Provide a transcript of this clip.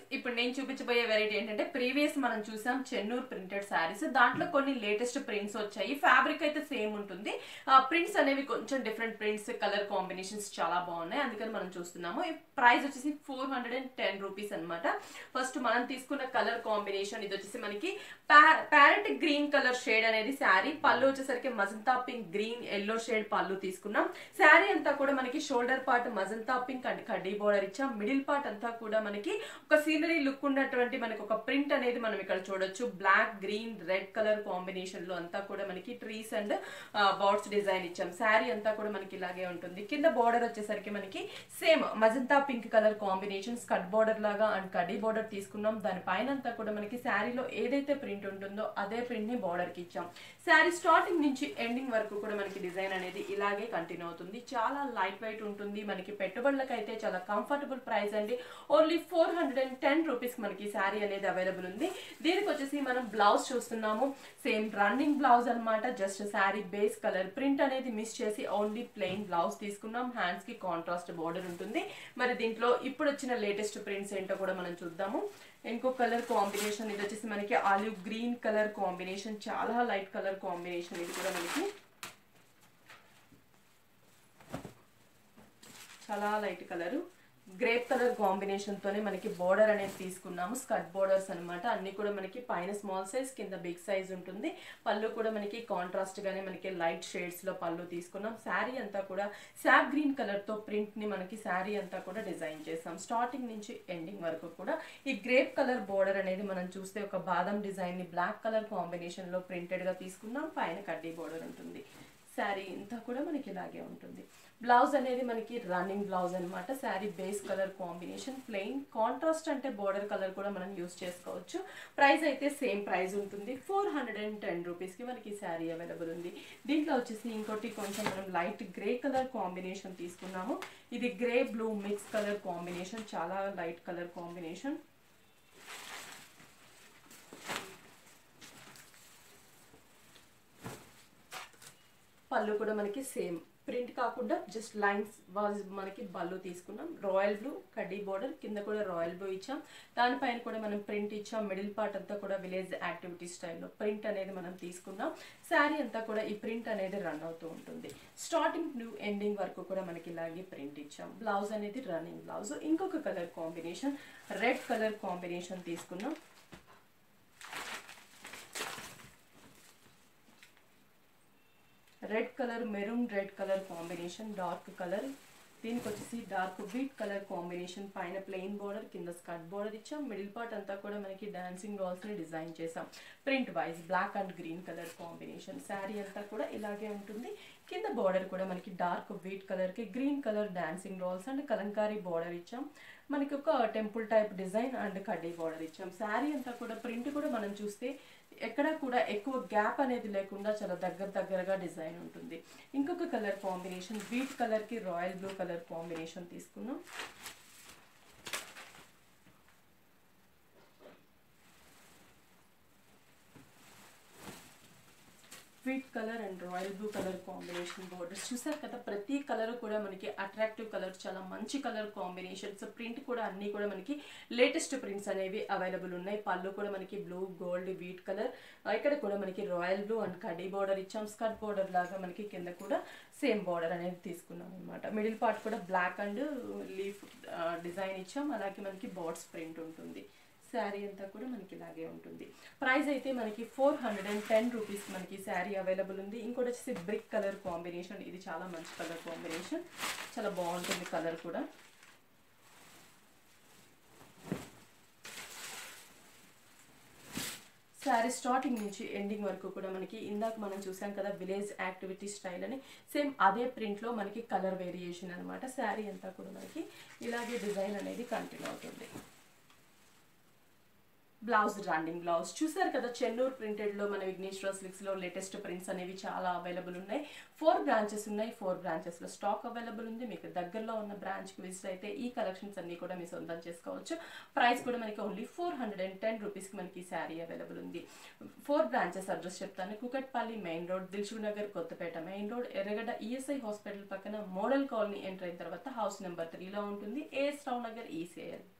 ఇప్పుడు నేను చూపించబోయే వెరైటీ ఏంటంటే ప్రీవియస్ మనం చూసాం చెన్నూరు ప్రింటెడ్ శారీస్ దాంట్లో కొన్ని లేటెస్ట్ ప్రింట్స్ వచ్చాయి ఫ్యాబ్రిక్ అయితే సేమ్ ఉంటుంది ప్రింట్స్ అనేవి కొంచెం డిఫరెంట్ ప్రింట్స్ కలర్ కాంబినేషన్స్ చాలా బాగున్నాయి అందుకని మనం చూస్తున్నాము ప్రైస్ వచ్చేసి four hundred and ten rupees అనమాట ఫస్ట్ మనం తీసుకున్న కలర్ కాంబినేషన్ ఇది వచ్చేసి మనకి ప్యారెట్ గ్రీన్ కలర్ షేడ్ అనేది శారీ పళ్ళు వచ్చేసరికి magenta pink green yellow shade పళ్ళు తీసుకున్నాం శారీ అంతా కూడా మనకి shoulder part magenta pink and కడ్డీ బోర్డర్ ఇచ్చాం మిడిల్ పార్ట్ అంతా కూడా మనకి ఒక సీనరీ లుక్ ఉన్నటువంటి మనకి ఒక ప్రింట్ అనేది మనం ఇక్కడ చూడొచ్చు black green red colour combination లో అంతా కూడా మనకి ట్రీస్ అండ్ బౌట్స్ డిజైన్ ఇచ్చాం శారీ అంతా కూడా మనకి ఇలాగే ఉంటుంది కింద బోర్డర్ వచ్చేసరికి మనకి same magenta pink colour combination skirt border లాగా అండ్ కడ్డీ బోర్డర్ తీసుకున్నాం దాని పైన అంతా కూడా మనకి శారీలో ఏదైతే ప్రింట్ ఉంటుందో అదే ప్రింట్ ని బోర్డర్ కి ఇచ్చాం శారీ స్టార్టింగ్ నుంచి ఎండింగ్ వరకు కూడా మనకి డిజైన్ అనేది ఇలాగే కంటిన్యూ అవుతుంది చాలా లైట్ వెయిట్ ఉంటుంది మనకి పెట్టుబడులకు అయితే చాలా కంఫర్టబుల్ ప్రైస్ అండి only four hundred and ten rupees మనకి శారీ అనేది అవైలబుల్ ఉంది దీనికి వచ్చేసి మనం బ్లౌజ్ చూస్తున్నాము సేమ్ రన్నింగ్ బ్లౌజ్ అనమాట just sari base colour print అనేది మిస్ చేసి ఓన్లీ ప్లెయిన్ బ్లౌజ్ తీసుకున్నాం హ్యాండ్స్ కి కాంట్రాస్ట్ బోర్డర్ ఉంటుంది మరి దీంట్లో ఇప్పుడు వచ్చిన లేటెస్ట్ ప్రింట్స్ ఏంటో కూడా మనం చూద్దాము ఇంకో కలర్ కాంబినేషన్ ఇది వచ్చేసి మనకి ఆలివ్ గ్రీన్ కలర్ కాంబినేషన్ చాలా లైట్ కలర్ కాంబినేషన్ ఇది కూడా మనకి చాలా light colour grape colour combination తోనే మనకి బోర్డర్ అనేది తీసుకున్నాము స్కర్ట్ బోర్డర్స్ అనమాట అన్ని కూడా మనకి పైన స్మాల్ సైజ్ కింద బిగ్ సైజ్ ఉంటుంది పళ్ళు కూడా మనకి కాంట్రాస్ట్ గానే మనకి లైట్ షేడ్స్ లో పళ్ళు తీసుకున్నాం శారీ అంతా కూడా శాప్ గ్రీన్ కలర్ తో ప్రింట్ ని మనకి శారీ అంతా కూడా డిజైన్ చేసాం స్టార్టింగ్ నుంచి ఎండింగ్ వరకు కూడా ఈ గ్రేప్ కలర్ బోర్డర్ అనేది మనం చూస్తే ఒక బాదం డిజైన్ ని బ్లాక్ కలర్ కాంబినేషన్ లో ప్రింటెడ్ గా తీసుకున్నాం పైన కడ్డీ బోర్డర్ ఉంటుంది శారీ ఇంతా కూడా మనకి ఇలాగే ఉంటుంది బ్లౌజ్ అనేది మనకి రన్నింగ్ బ్లౌజ్ అనమాట sari base colour combination plain contrast అంటే బోర్డర్ కలర్ కూడా మనం యూస్ చేసుకోవచ్చు ప్రైస్ అయితే సేమ్ ప్రైస్ ఉంటుంది ఫోర్ హండ్రెడ్ అండ్ టెన్ రూపీస్కి మనకి శారీ అవైలబుల్ ఉంది దీంట్లో వచ్చేసి ఇంకోటి కొంచెం మనం లైట్ గ్రే కలర్ కాంబినేషన్ తీసుకున్నాము ఇది grey blue mix colour combination చాలా లైట్ కలర్ కాంబినేషన్ పళ్ళు కూడా మనకి సేమ్ ప్రింట్ కాకుండా జస్ట్ లైన్స్ వాజ్ మనకి బల్లు తీసుకున్నాం రాయల్ బ్లూ కడ్డీ బోర్డర్ కింద కూడా రాయల్ బ్లూ ఇచ్చాం దానిపైన కూడా మనం ప్రింట్ ఇచ్చాం మిడిల్ పార్ట్ అంతా కూడా విలేజ్ యాక్టివిటీ స్టైల్లో ప్రింట్ అనేది మనం తీసుకున్నాం శారీ అంతా కూడా ఈ ప్రింట్ అనేది రన్ అవుతూ ఉంటుంది స్టార్టింగ్ న్యూ ఎండింగ్ వరకు కూడా మనకి ఇలాగే ప్రింట్ ఇచ్చాం బ్లౌజ్ అనేది రన్నింగ్ బ్లౌజ్ ఇంకొక colour combination red colour combination తీసుకున్నాం red colour maroon red colour combination dark colour దీనికి వచ్చేసి డార్క్ వీట్ కలర్ కాంబినేషన్ పైన ప్లెయిన్ బోర్డర్ కింద స్కర్ట్ బోర్డర్ ఇచ్చాం మిడిల్ పార్ట్ అంతా కూడా మనకి డాన్సింగ్ డాల్స్ ని డిజైన్ చేసాం print wise black and green colour combination sari అంతా కూడా ఇలాగే ఉంటుంది కింద బోర్డర్ కూడా మనకి డార్క్ వీట్ కలర్ కి green colour dancing dolls and Kalamkari border ఇచ్చాం మనకి ఒక టెంపుల్ టైప్ డిజైన్ అండ్ కడ్డీ బోర్డర్ ఇచ్చాం శారీ అంతా కూడా ప్రింట్ కూడా మనం చూస్తే ఎక్కడ కూడా ఎక్కువ గ్యాప్ అనేది లేకుండా చాలా దగ్గర దగ్గరగా డిజైన్ ఉంటుంది ఇంకొక కలర్ కాంబినేషన్ వీట్ కలర్ కి రాయల్ బ్లూ కలర్ కాంబినేషన్ తీసుకున్నాం wheat colour and royal blue colour combination borders చూసారు కదా ప్రతి కలర్ కూడా మనకి అట్రాక్టివ్ కలర్ చాలా మంచి కలర్ కాంబినేషన్స్ ప్రింట్ కూడా అన్ని కూడా మనకి లేటెస్ట్ ప్రింట్స్ అనేవి అవైలబుల్ ఉన్నాయి పళ్ళు కూడా మనకి బ్లూ గోల్డ్ వీట్ కలర్ ఇక్కడ కూడా మనకి రాయల్ బ్లూ అండ్ కడీ బోర్డర్ ఇచ్చాం స్కర్ట్ బోర్డర్ లాగా మనకి కింద కూడా సేమ్ బార్డర్ అనేది తీసుకున్నాం అనమాట మిడిల్ పార్ట్ కూడా బ్లాక్ అండ్ లీఫ్ డిజైన్ ఇచ్చాం అలాగే మనకి బోర్డ్స్ ప్రింట్ ఉంటుంది శారీ అంతా కూడా మనకి ఇలాగే ఉంటుంది ప్రైస్ అయితే మనకి four hundred and ten rupees మనకి శారీ అవైలబుల్ ఉంది ఇంకోటి వచ్చేసి బ్రిక్ కలర్ కాంబినేషన్ ఇది చాలా మంచి కలర్ కాంబినేషన్ చాలా బాగుంటుంది కలర్ కూడా శారీ స్టార్టింగ్ నుంచి ఎండింగ్ వరకు కూడా మనకి ఇందాక మనం చూసాం కదా విలేజ్ యాక్టివిటీ స్టైల్ అని సేమ్ అదే ప్రింట్లో మనకి కలర్ వేరియేషన్ అనమాట శారీ అంతా కూడా మనకి ఇలాగే డిజైన్ అనేది కంటిన్యూ అవుతుంది బ్లౌజ్ రన్నింగ్ బ్లౌజ్ చూసారు కదా చెన్నూరు ప్రింటెడ్ లో మన విఘ్నేశ్వర సిల్క్స్ లో లేటెస్ట్ ప్రింట్స్ అనేవి చాలా అవైలబుల్ ఉన్నాయి ఫోర్ బ్రాంచెస్ ఉన్నాయి ఫోర్ బ్రాంచెస్ లో స్టాక్ అవైలబుల్ ఉంది మీకు దగ్గరలో ఉన్న బ్రాంచ్ కి విజిట్ అయితే ఈ కలెక్షన్స్ అన్ని కూడా మీ సొంతం చేసుకోవచ్చు ప్రైస్ కూడా మనకి only four hundred and ten rupees కి మనకి శారీ అవైలబుల్ ఉంది ఫోర్ బ్రాంచెస్ అడ్రస్ చెప్తాను Kukatpally main road Dilsukh Nagar Kothapet main road Erragadda ESI hospital పక్కన మోడల్ కాలనీ ఎంటర్ అయిన తర్వాత హౌస్ నెంబర్ త్రీలో ఉంటుంది ఏఎస్ రావు నగర్ ఈసీఎల్